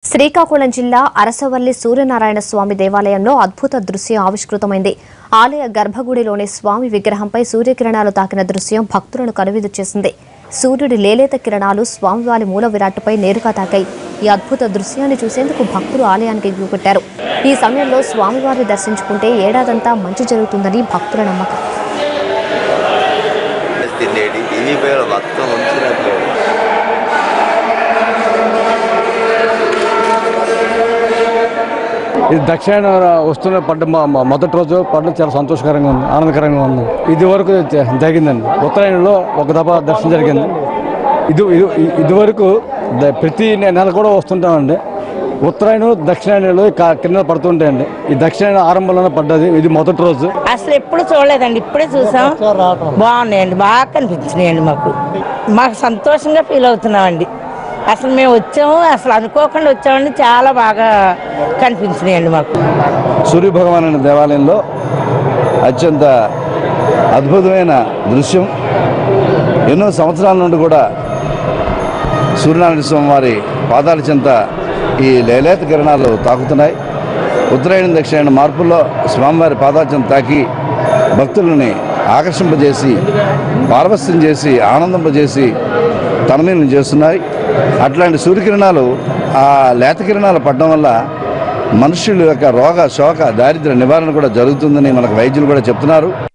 శ్రీకాకుళం జిల్లా అరసవల్లి సూర్యనారాయణ స్వామి దేవాలయంలో అద్భుత దృశ్యం ఆవిష్కృతమైంది ఆలయ గర్భగుడిలోని స్వామి విగ్రహంపై సూర్యకిరణాలు తాకిన దృశ్యం భక్తులను కనువిందు చేసింది సూర్యుడి లేలేత కిరణాలు స్వామివారి మూల విరాట్టుపై నేరుగా తాకాయి ఈ అద్భుత దృశ్యాన్ని చూసేందుకు భక్తులు ఆలయానికి గురిపెట్టారు ఈ సమయంలో స్వామివారిని దర్శించుకుంటే ఏడాదంతా మంచి జరుగుతుందని భక్తుల నమ్మకం తినేటి తినిపోయాడు మొత్తం ఉంచినట్లేదు ఇది దక్షిణ వస్తున్న పడ్డ మ- మ- మొదటి రోజు పడ్డం చాలా సంతోషకరంగా ఉంది ఆనందకరంగా ఉంది ఇది వరకు జ- జరిగిందండి ఉత్తరాయణలో ఒక దఫా దర్శనం జరిగింది ఇది ఇది ఇది వరకు ద- ప్రతి నె- నెల కూడా వస్తుంటామండి ఉత్తరాయణం దక్షిణాయనంలో క- కింద పడుతుంటాయండి ఈ దక్షిణాయన ఆరంభంలోనే పడ్డది ఇది మొదటి రోజు అసలు ఎప్పుడు చూడలేదండి ఇప్పుడే చూసాం బాగున్నాయండి బాగా కనిపించినాయండి మాకు మాకు సంతోషంగా ఫీల్ అవుతున్నామండి అసలు మేము వచ్చాము అసలు అనుకోకుండా వచ్చామండి చాలా బాగా కనిపించినాయండి మాకు సూర్య భగవాను దేవాలయంలో అత్యంత అద్భుతమైన దృశ్యం ఎన్నో సంవత్సరాల నుండి కూడా సూర్యనారాయణ స్వామి వారి పాదాల చెంత ఈ లేలేత కిరణాలు తాకుతున్నాయి ఉత్తరాయణ దక్షిణాయన మార్పుల్లో స్వామివారి పాదాల చెంత తాకి భక్తులని ఆకర్షింపజేసి పారవస్యం చేసి ఆనందింపజేసి తనమీలను చేస్తున్నాయి అట్లాంటి సూర్యకిరణాలు ఆ లేత కిరణాలు పడడం వల్ల మనుషుల యొక్క రోగ శోక దారిద్ర్య నివారణ కూడా జరుగుతుందని మనకు వైద్యులు కూడా చెప్తున్నారు